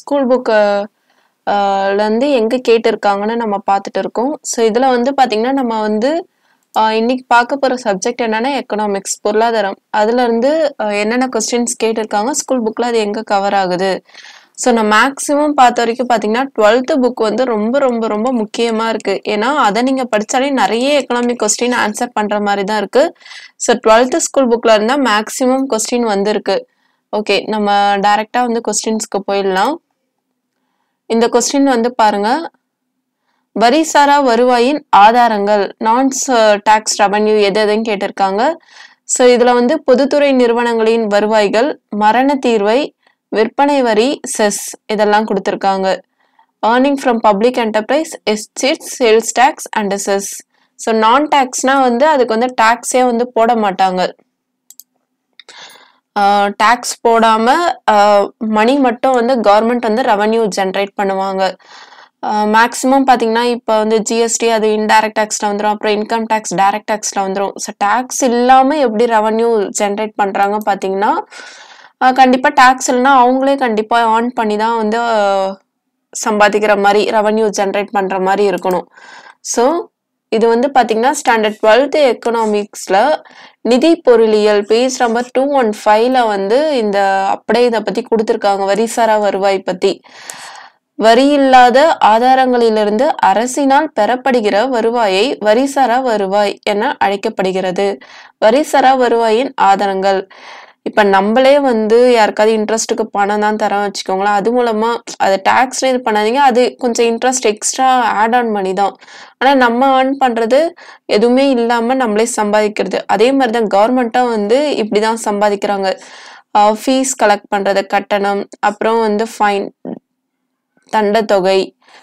school book லேருந்து எங்கே கேட்டிருக்காங்கன்னு நம்ம பார்த்துட்டு இருக்கோம் ஸோ இதில் வந்து பார்த்திங்கன்னா நம்ம வந்து ஆஹ் இன்னைக்கு பார்க்க போகிற சப்ஜெக்ட் என்னன்னா எக்கனாமிக்ஸ் பொருளாதாரம் அதுலேருந்து என்னென்ன கொஸ்டின்ஸ் கேட்டிருக்காங்க ஸ்கூல் புக்கில் அது எங்கே கவர் ஆகுது ஸோ நான் மேக்ஸிமம் பார்த்த வரைக்கும் பார்த்தீங்கன்னா டுவெல்த்து புக் வந்து ரொம்ப ரொம்ப ரொம்ப முக்கியமாக இருக்குது ஏன்னா அதை நீங்கள் படித்தாலே நிறைய எக்கனாமிக் கொஸ்டின் ஆன்சர் பண்ணுற மாதிரி தான் இருக்குது ஸோ டுவெல்த்து ஸ்கூல் புக்கில் இருந்தால் மேக்ஸிமம் கொஸ்டின் வந்திருக்கு ஓகே நம்ம டைரெக்டாக வந்து கொஸ்டின்ஸ்க்கு போயிடலாம் இந்த கொஸ்டின் வந்து பாருங்க வரிசாரா வருவாயின் ஆதாரங்கள் நான் டாக்ஸ் ரெவன்யூ எது எதுன்னு கேட்டிருக்காங்க ஸோ இதில் வந்து பொதுத்துறை நிறுவனங்களின் வருவாய்கள் மரண தீர்வை விற்பனை வரி செஸ் இதெல்லாம் கொடுத்துருக்காங்க earning from public enterprise estate sales tax and cess so நான் டேக்ஸ்னா வந்து அதுக்கு வந்து டேக்ஸே வந்து போட மாட்டாங்க டேக்ஸ் போடாம மணி மட்டும் வந்து கவர்மெண்ட் வந்து ரெவன்யூ ஜென்ரேட் பண்ணுவாங்க மேக்ஸிமம் பார்த்தீங்கன்னா இப்போ வந்து ஜிஎஸ்டி அது இன்டைரக்ட் டேக்ஸில் வந்துடும் அப்புறம் இன்கம் டேக்ஸ் டைரக்ட் டேக்ஸில் வந்துடும் ஸோ டேக்ஸ் இல்லாமல் எப்படி ரெவன்யூ ஜென்ரேட் பண்ணுறாங்க பார்த்தீங்கன்னா கண்டிப்பாக டேக்ஸ் இல்லைன்னா அவங்களே கண்டிப்பாக ஆன் பண்ணி தான் வந்து அஹ், சம்பாதிக்கிற மாதிரி ரெவன்யூ ஜென்ரேட் பண்ணுற மாதிரி இருக்கணும் ஸோ இது வந்து பார்த்தீங்கன்னா ஸ்டாண்டர்ட் டுவெல்த்து எக்கனாமிக்ஸில் நிதி பொருளியல் பேஜ் நம்பர் டூ ஒன் ஃபைவ்ல வந்து இந்த அப்படியே இதை பற்றி கொடுத்துருக்காங்க வரிசாரா வருவாய் பற்றி வரி இல்லாத ஆதாரங்களிலிருந்து அரசினால் பெறப்படுகிற வருவாயை வரிசாரா வருவாய் என அழைக்கப்படுகிறது வரிசாரா வருவாயின் ஆதாரங்கள் இப்ப நம்மளே வந்து யாருக்காவது இன்ட்ரெஸ்ட்டுக்கு பணம் தான் தரோம் வச்சுக்கோங்களேன் அது மூலமா அது டேக்ஸ்ல இது பண்ணாதீங்க அது கொஞ்சம் இன்ட்ரெஸ்ட் எக்ஸ்ட்ரா ஆட் ஆன் பண்ணி தான் ஆனா நம்ம ஏர்ன் பண்றது எதுவுமே இல்லாம நம்மளே சம்பாதிக்கிறது அதே மாதிரி தான் கவர்மெண்ட்டும் வந்து இப்படிதான் சம்பாதிக்கிறாங்க ஃபீஸ் கலெக்ட் பண்றது கட்டணம் அப்புறம் வந்து ஃபைன் தண்டத்தொகை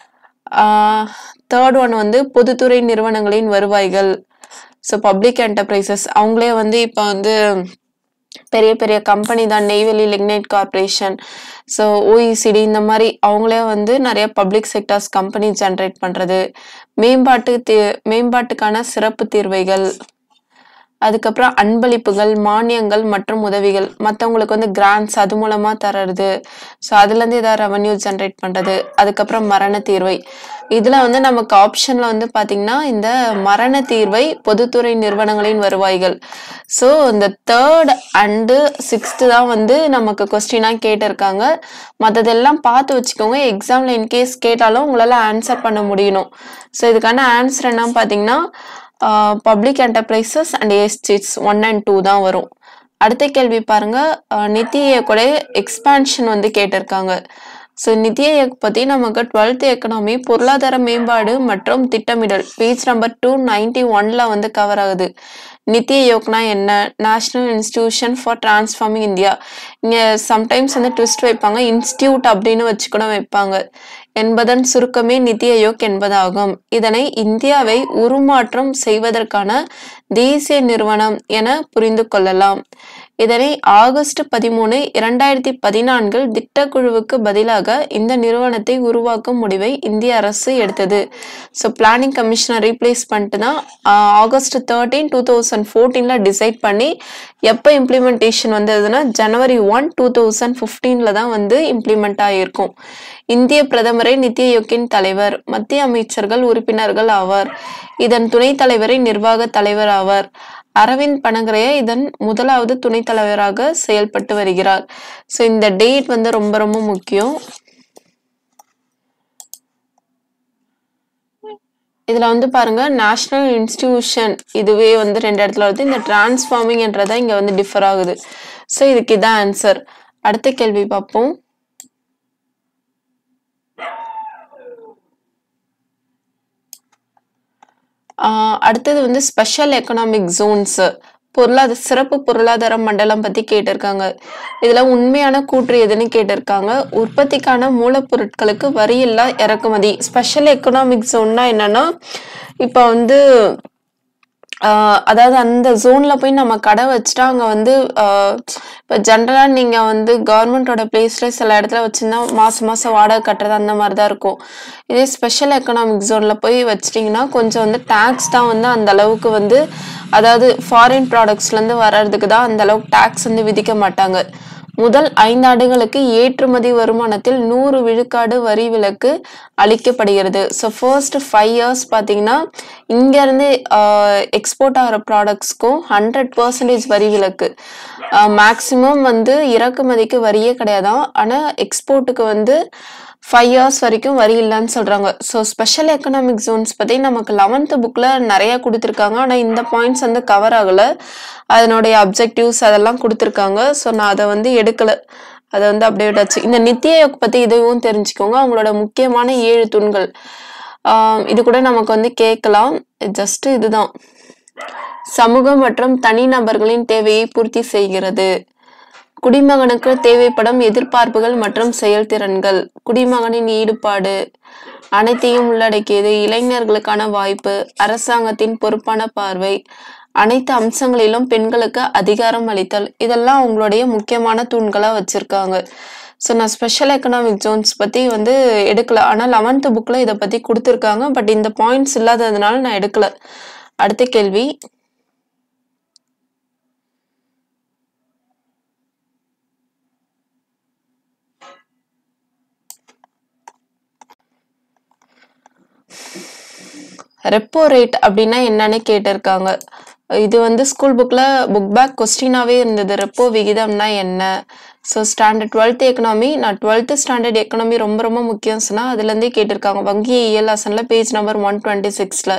தேர்ட் ஒன் வந்து பொதுத்துறை நிறுவனங்களின் வருவாய்கள் ஸோ பப்ளிக் என்டர்பிரைசஸ் அவங்களே வந்து இப்போ வந்து பெரிய பெரிய கம்பெனி தான் Neyveli lignite corporation so OECD இந்த மாதிரி அவங்களே வந்து நிறைய பப்ளிக் செக்டர்ஸ் கம்பெனி ஜென்ரேட் பண்ணுறது மேம்பாட்டு தீ மேம்பாட்டுக்கான சிறப்பு தீர்வைகள் அதுக்கப்புறம் அன்பளிப்புகள் மானியங்கள் மற்றும் உதவிகள் மற்றவங்களுக்கு வந்து கிராண்ட்ஸ் அது மூலமா தர்றது ஸோ அதுலேருந்து ஏதாவது ரெவன்யூ ஜென்ரேட் பண்ணுறது அதுக்கப்புறம் மரண தீர்வை இதில் வந்து நமக்கு ஆப்ஷனில் வந்து பார்த்திங்கன்னா இந்த மரண தீர்வை பொதுத்துறை நிறுவனங்களின் வருவாய்கள் ஸோ இந்த தேர்ட் அண்டு சிக்ஸ்த்து தான் வந்து நமக்கு கொஸ்டினாக கேட்டிருக்காங்க மற்றதெல்லாம் பார்த்து வச்சுக்கோங்க எக்ஸாமில் இன்கேஸ் கேட்டாலும் உங்களால் ஆன்சர் பண்ண முடியணும் ஸோ இதுக்கான ஆன்சர் என்ன பார்த்தீங்கன்னா public enterprises and estates one and two தான் வரும் அடுத்த கேள்வி பாருங்க அஹ் நித்தி ஆயோக்கோட எக்ஸ்பான்ஷன் வந்து கேட்டிருக்காங்க ஸோ நித்தி ஆயோக் பற்றி நமக்கு டுவெல்த் எக்கனாமி பொருளாதார மேம்பாடு மற்றும் திட்டமிடல் பேஜ் நம்பர் டூ நைன்டி ஒன்ல வந்து கவர் ஆகுது நித்தி ஆயோக்னா என்ன national institution for transforming India இங்கே சம்டைம்ஸ் வந்து ட்விஸ்ட் வைப்பாங்க இன்ஸ்டியூட் அப்படின்னு வச்சு கூட வைப்பாங்க என்பதன் சுருக்கமே நித்தி ஆயோக் என்பதாகும் இதனை இந்தியாவை உருமாற்றம் செய்வதற்கான தேசிய நிறுவனம் என புரிந்து கொள்ளலாம் இதனை ஆகஸ்ட் பதிமூணு இரண்டாயிரத்தி பதினான்கில் திட்டக்குழுவுக்கு பதிலாக இந்த நிறுவனத்தை உருவாக்கும் முடிவை இந்திய அரசு எடுத்தது ஸோ பிளானிங் கமிஷனை ரீப்ளேஸ் பண்ணிட்டு தான் ஆஹ், ஆகஸ்ட் தேர்ட்டீன் டூ தௌசண்ட் ஃபோர்டீனில் டிசைட் பண்ணி எப்போ இம்ப்ளிமெண்டேஷன் வந்ததுன்னா ஜனவரி ஒன் டூ தௌசண்ட் ஃபிஃப்டீனில் தான் வந்து இம்ப்ளிமெண்ட் ஆகியிருக்கும் இந்திய பிரதமரே நித்தி ஆயோக்கின் தலைவர் மத்திய அமைச்சர்கள் உறுப்பினர்கள் ஆவார் இதன் துணைத் தலைவரே நிர்வாக தலைவர் ஆவார் அரவிந்த் பனகரையா இதன் முதலாவது துணைத் தலைவராக செயல்பட்டு வருகிறார் ஸோ இந்த டேட் வந்து ரொம்ப ரொம்ப முக்கியம் இதுல வந்து பாருங்க நேஷனல் இன்ஸ்டிடியூஷன் இதுவே வந்து ரெண்டு இடத்துல வருது இந்த டிரான்ஸ்ஃபார்மிங் என்றதா இங்க வந்து டிஃபர் ஆகுது ஸோ இதுக்கு இதான் ஆன்சர் அடுத்த கேள்வி பார்ப்போம் ஆஹ் அடுத்தது வந்து ஸ்பெஷல் எக்கனாமிக் ஜோன்ஸ் பொருளாதார சிறப்பு பொருளாதார மண்டலம் பத்தி கேட்டிருக்காங்க இதுல உண்மையான கூற்று எதுன்னு கேட்டிருக்காங்க உற்பத்திக்கான மூலப்பொருட்களுக்கு வரியில்லா இறக்குமதி ஸ்பெஷல் எக்கனாமிக் ஜோன்னா என்னன்னா இப்போ வந்து ஆஹ் அதாவது அந்த ஜோன்ல போய் நம்ம கடை வச்சுட்டா அங்க வந்து ஆஹ் இப்போ ஜென்ரலா நீங்க வந்து கவர்மெண்டோட பிளேஸ்ல சில இடத்துல வச்சிருந்தா மாசம் மாசம் வாடகை கட்டுறது அந்த மாதிரி தான் இருக்கும் இதே ஸ்பெஷல் எக்கனாமிக் ஜோன்ல போய் வச்சிட்டிங்கன்னா கொஞ்சம் வந்து டேக்ஸ் தான் வந்து அந்த அளவுக்கு வந்து அதாவது ஃபாரின் ப்ராடக்ட்ஸ்ல இருந்து வர்றதுக்கு தான் அந்த அளவுக்கு டேக்ஸ் வந்து விதிக்க மாட்டாங்க முதல் ஐந்தாண்டுகளுக்கு ஏற்றுமதி வருமானத்தில் நூறு விழுக்காடு வரி விலக்கு அளிக்கப்படுகிறது ஸோ ஃபர்ஸ்ட் ஃபைவ் இயர்ஸ் பார்த்தீங்கன்னா இங்கேருந்து எக்ஸ்போர்ட் ஆகிற ப்ராடக்ட்ஸ்க்கும் ஹண்ட்ரட் பர்சன்டேஜ் வரி விலக்கு மேக்ஸிமம் வந்து இறக்குமதிக்கு வரியே கிடையாதான் ஆனால் எக்ஸ்போர்ட்டுக்கு வந்து ஃபைவ் இயர்ஸ் வரைக்கும் வரி இல்லைன்னு சொல்கிறாங்க ஸோ ஸ்பெஷல் எக்கனாமிக் ஜோன்ஸ் பற்றி நமக்கு லெவன்த்து புக்கில் நிறையா கொடுத்துருக்காங்க ஆனால் இந்த பாயிண்ட்ஸ் வந்து கவர் ஆகலை அதனுடைய அப்ஜெக்டிவ்ஸ் அதெல்லாம் கொடுத்துருக்காங்க ஸோ நான் அதை வந்து எடுக்கலை அதை வந்து அப்படியே விட்டாச்சு இந்த நித்தி ஆயோக் பற்றி இதுவும் தெரிஞ்சுக்கோங்க அவங்களோட முக்கியமான ஏழு தூண்கள் ஆஹ் இது கூட நமக்கு வந்து கேட்கலாம் ஜஸ்ட் இதுதான் சமூகம் மற்றும் தனிநபர்களின் தேவையை பூர்த்தி செய்கிறது குடிமகனுக்கு தேவைப்படும் எதிர்பார்ப்புகள் மற்றும் செயல்திறன்கள் குடிமகனின் ஈடுபாடு அனைத்தையும் உள்ளடக்கியது இளைஞர்களுக்கான வாய்ப்பு அரசாங்கத்தின் பொறுப்பான பார்வை அனைத்து அம்சங்களிலும் பெண்களுக்கு அதிகாரம் அளித்தல் இதெல்லாம் அவங்களுடைய முக்கியமான தூண்களா வச்சிருக்காங்க ஸோ நான் ஸ்பெஷல் எக்கனாமிக் ஜோன்ஸ் பற்றி வந்து எடுக்கல ஆனால் லெவன்த்து புக்கில் இதை பற்றி கொடுத்துருக்காங்க பட் இந்த பாயிண்ட்ஸ் இல்லாததுனால நான் எடுக்கல அடுத்த கேள்வி ரெப்போ ரேட் அப்படின்னா என்னன்னு கேட்டிருக்காங்க இது வந்து ஸ்கூல் புக்கில் புக் பேக் கொஸ்டினாகவே இருந்தது ரெப்போ விகிதம்னா என்ன ஸோ ஸ்டாண்டர்ட் டுவெல்த் எக்கனாமி நான் டுவெல்த்து ஸ்டாண்டர்ட் எக்கனாமி ரொம்ப ரொம்ப முக்கியம் சொன்னால் அதுலேருந்தே கேட்டிருக்காங்க வங்கி இயல் ஆசனில் பேஜ் நம்பர் ஒன் டுவெண்ட்டி சிக்ஸில்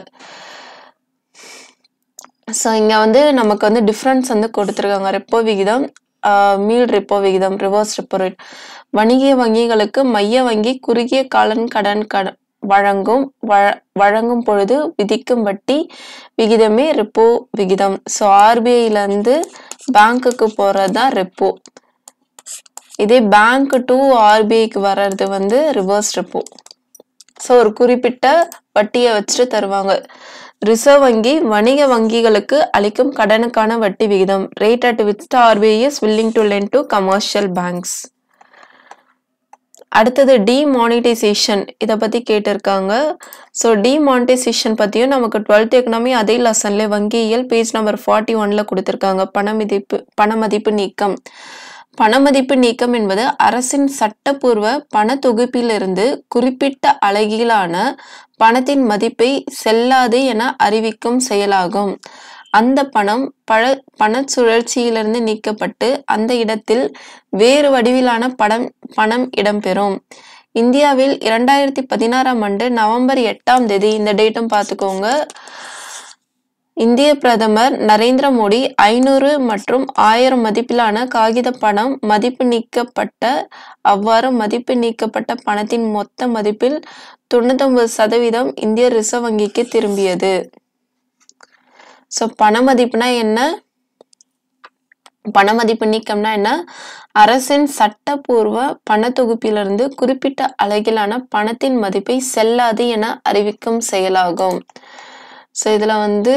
ஸோ இங்கே வந்து நமக்கு வந்து டிஃப்ரென்ஸ் வந்து கொடுத்துருக்காங்க ரெப்போ விகிதம் மீள் ரெப்போ விகிதம் ரிவர்ஸ் ரெப்போ ரேட் வணிக வங்கிகளுக்கு மைய வங்கி குறுகிய காலன் கடன் கடன் வழங்கும் வழ- வழங்கும் பொழுது விதிக்கும் வட்டி விகிதமே ரெப்போ விகிதம் ஸோ ஆர்பிஐலேருந்து பேங்க்குக்கு போகிறது தான் ரெப்போ இதே பேங்க் டு ஆர்பிஐக்கு வர்றது வந்து ரிவர்ஸ் ரெப்போ ஸோ ஒரு குறிப்பிட்ட வட்டியை வச்சுட்டு தருவாங்க ரிசர்வ் வங்கி வணிக வங்கிகளுக்கு அளிக்கும் கடனுக்கான வட்டி விகிதம் rate at which the RBI is willing to lend to commercial banks அடுத்தது டிமானிட்டைசேஷன் இதை பற்றி கேட்டிருக்காங்க ஸோ டிமானிட்டைசேஷன் பற்றியும் நமக்கு டுவெல்த் எக்கனாமி அதே லெசன்ல வங்கியியல் பேஜ் நம்பர் ஃபார்ட்டி ஒன்ல கொடுத்துருக்காங்க பணமதிப்பு பணமதிப்பு நீக்கம் பணமதிப்பு நீக்கம் என்பது அரசின் சட்டப்பூர்வ பண தொகுப்பிலிருந்து குறிப்பிட்ட அலகிலான பணத்தின் மதிப்பை செல்லாது என அறிவிக்கும் செயலாகும் அந்த பணம் பழ பணச் சுழற்சியிலிருந்து நீக்கப்பட்டு அந்த இடத்தில் வேறு வடிவிலான படம் பணம் இடம்பெறும் இந்தியாவில் இரண்டாயிரத்தி பதினாறாம் ஆண்டு நவம்பர் எட்டாம் தேதி இந்த டேட்டும் பார்த்துக்கோங்க இந்திய பிரதமர் நரேந்திர மோடி ஐநூறு மற்றும் ஆயிரம் மதிப்பிலான காகித பணம் மதிப்பு நீக்கப்பட்ட அவ்வாறு மதிப்பு நீக்கப்பட்ட பணத்தின் மொத்த மதிப்பில் தொண்ணூத்தொன்பது சதவீதம் இந்திய ரிசர்வ் வங்கிக்கு திரும்பியது ஸோ பண மதிப்புனா என்ன பணமதிப்பு நீக்கம்னா என்ன அரசின் சட்டப்பூர்வ பண தொகுப்பிலிருந்து குறிப்பிட்ட அளவிலான பணத்தின் மதிப்பை செல்லாது என அறிவிக்கும் செயலாகும் ஸோ இதுல வந்து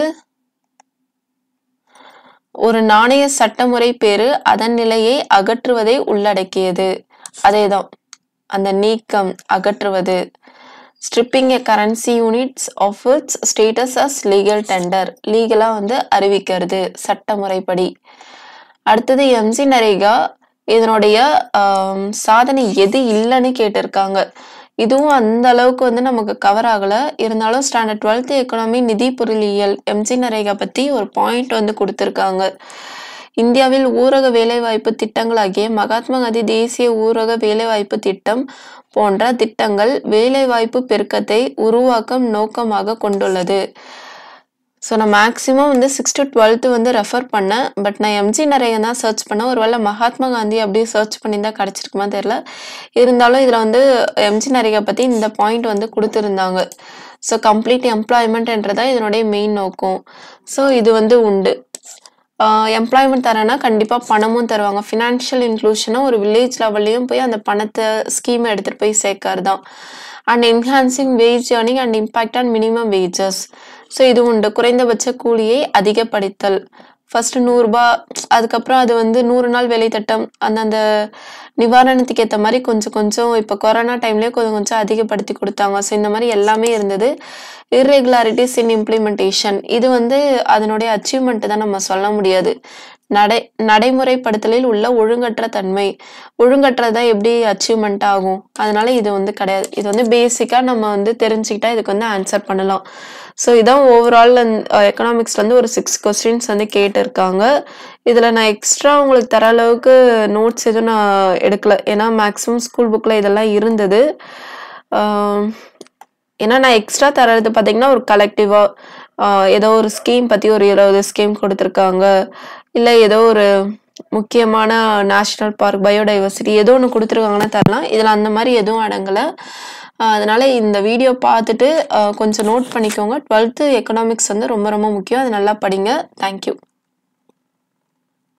ஒரு நாணய சட்டமுறை பேரு அதன் நிலையை அகற்றுவதை உள்ளடக்கியது அதேதான் அந்த நீக்கம் அகற்றுவது stripping a currency units of its status as legal tender லீகலாக வந்து அறிவிக்கிறது சட்டமுறைப்படி அடுத்தது எம்ஜி நரேகா இதனுடைய ஆம், சாதனை எது இல்லைன்னு கேட்டிருக்காங்க இதுவும் அந்த அளவுக்கு வந்து நமக்கு கவர் ஆகல இருந்தாலும் ஸ்டாண்டர்ட் டுவெல்த் எக்கனாமி நிதி பொருளியல் எம்ஜி நரேகா பத்தி ஒரு பாயிண்ட் வந்து கொடுத்துருக்காங்க இந்தியாவில் ஊரக வேலைவாய்ப்பு திட்டங்களாகிய மகாத்மா காந்தி தேசிய ஊரக வேலைவாய்ப்பு திட்டம் போன்ற திட்டங்கள் வேலைவாய்ப்பு பெருக்கத்தை உருவாக்கும் நோக்கமாக கொண்டுள்ளது ஸோ நான் மேக்ஸிமம் வந்து சிக்ஸ் டு டுவெல்த்து வந்து ரெஃபர் பண்ணேன் பட் நான் எம்ஜி நிறைய தான் சர்ச் பண்ணேன் ஒருவேளை மகாத்மா காந்தி அப்படியே சர்ச் பண்ணியிருந்தா கிடச்சிருக்குமா தெரில இருந்தாலும் இதில் வந்து எம்ஜி நிறைய பற்றி இந்த பாயிண்ட் வந்து கொடுத்துருந்தாங்க ஸோ கம்ப்ளீட் எம்ப்ளாய்மெண்ட்ன்றதான் இதனுடைய மெயின் நோக்கம் ஸோ இது வந்து உண்டு எம்ப்ளாய்மெண்ட் தரேன்னா கண்டிப்பாக பணமும் தருவாங்க ஃபினான்ஷியல் இன்க்ளூஷனாக ஒரு வில்லேஜ் லெவல்லையும் போய் அந்த பணத்தை ஸ்கீமை எடுத்துகிட்டு போய் சேர்க்கறது தான் and enhancing wage earning and impact on minimum wages so இது உண்டு குறைந்தபட்ச கூலியை அதிகப்படுத்தல் ஃபர்ஸ்ட் நூறுரூபா அதுக்கப்புறம் அது வந்து நூறு நாள் வேலை திட்டம் அந்த அந்த நிவாரணத்துக்கு ஏற்ற மாதிரி கொஞ்சம் கொஞ்சம் இப்போ கொரோனா டைம்லேயே கொஞ்சம் கொஞ்சம் அதிகப்படுத்தி கொடுத்தாங்க ஸோ இந்த மாதிரி எல்லாமே இருந்தது இர்ரெகுலாரிட்டிஸ் இன் இம்ப்ளிமெண்டேஷன் இது வந்து அதனுடைய அச்சீவ்மெண்ட் தான் நம்ம சொல்ல முடியாது நடை நடைமுறைப்படுத்தலில் உள்ள ஒழுங்கற்ற தன்மை ஒழுங்கற்றதா எப்படி அச்சீவ்மெண்ட் ஆகும் அதனால இது வந்து கிடையாது இது வந்து பேசிக்கா நம்ம வந்து தெரிஞ்சுக்கிட்டா இதுக்கு வந்து ஆன்சர் பண்ணலாம் ஸோ இதான் ஓவரால் எக்கனாமிக்ஸ்ல வந்து ஒரு சிக்ஸ் கொஸ்டின்ஸ் வந்து கேட்டிருக்காங்க இதுல நான் எக்ஸ்ட்ரா உங்களுக்கு தர அளவுக்கு நோட்ஸ் எதுவும் நான் எடுக்கல ஏன்னா மேக்ஸிமம் ஸ்கூல் புக்ல இதெல்லாம் இருந்தது ஆம், ஏன்னா நான் எக்ஸ்ட்ரா தர்றது பார்த்தீங்கன்னா ஒரு கலெக்டிவாக ஏதோ ஒரு ஸ்கீம் பற்றி ஒரு இருபது ஸ்கீம் கொடுத்துருக்காங்க இல்லை ஏதோ ஒரு முக்கியமான நேஷ்னல் பார்க் பயோடைவர்சிட்டி ஏதோ ஒன்று கொடுத்துருக்காங்கன்னா தரலாம் இதில் அந்த மாதிரி எதுவும் அடங்கலை அதனால இந்த வீடியோ பார்த்துட்டு ஆஹ் கொஞ்சம் நோட் பண்ணிக்கோங்க டுவெல்த்து எக்கனாமிக்ஸ் வந்து ரொம்ப ரொம்ப முக்கியம் அது நல்லா படிங்க தேங்க்யூ